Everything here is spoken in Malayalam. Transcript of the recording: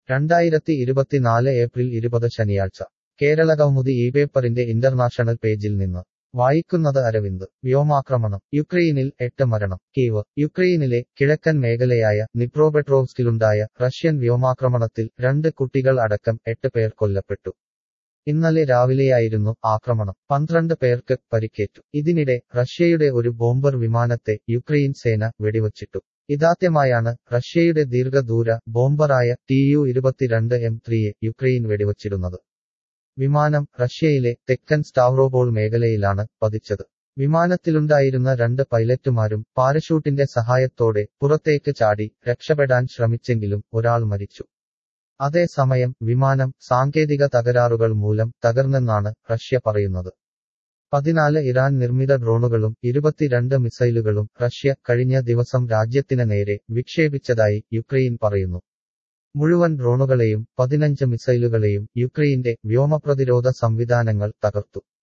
രണ്ടായിരത്തി ഇരുപത്തിനാല് ഏപ്രിൽ ഇരുപത് ശനിയാഴ്ച കേരള കൗമുദി ഈ പേപ്പറിന്റെ ഇന്റർനാഷണൽ പേജിൽ നിന്ന് വായിക്കുന്നത് അരവിന്ദ് വ്യോമാക്രമണം യുക്രൈനിൽ എട്ട് മരണം കീവ് യുക്രൈനിലെ കിഴക്കൻ മേഖലയായ നിപ്രോപെട്രോവ്സ്കിലുണ്ടായ റഷ്യൻ വ്യോമാക്രമണത്തിൽ രണ്ട് കുട്ടികൾ അടക്കം എട്ട് പേർ കൊല്ലപ്പെട്ടു ഇന്നലെ രാവിലെയായിരുന്നു ആക്രമണം പന്ത്രണ്ട് പേർക്ക് പരിക്കേറ്റു ഇതിനിടെ റഷ്യയുടെ ഒരു ബോംബർ വിമാനത്തെ യുക്രൈൻ സേന വെടിവച്ചിട്ടു ഇതാദ്യമായാണ് റഷ്യയുടെ ദീർഘദൂര ബോംബറായ ടി യു ഇരുപത്തിരണ്ട് എം ത്രീയെ യുക്രൈൻ വെടിവച്ചിടുന്നത് വിമാനം റഷ്യയിലെ തെക്കൻ സ്റ്റാവ്രോപോൾ മേഖലയിലാണ് പതിച്ചത് വിമാനത്തിലുണ്ടായിരുന്ന രണ്ട് പൈലറ്റുമാരും പാരഷൂട്ടിന്റെ സഹായത്തോടെ പുറത്തേക്ക് ചാടി രക്ഷപ്പെടാൻ ശ്രമിച്ചെങ്കിലും ഒരാൾ മരിച്ചു അതേസമയം വിമാനം സാങ്കേതിക തകരാറുകൾ മൂലം തകർന്നെന്നാണ് റഷ്യ പറയുന്നത് പതിനാല് ഇറാൻ നിർമ്മിത ഡ്രോണുകളും ഇരുപത്തിരണ്ട് മിസൈലുകളും റഷ്യ കഴിഞ്ഞ ദിവസം രാജ്യത്തിന് നേരെ വിക്ഷേപിച്ചതായി യുക്രൈൻ പറയുന്നു മുഴുവൻ ഡ്രോണുകളെയും പതിനഞ്ച് മിസൈലുകളെയും യുക്രൈന്റെ വ്യോമപ്രതിരോധ സംവിധാനങ്ങൾ തകർത്തു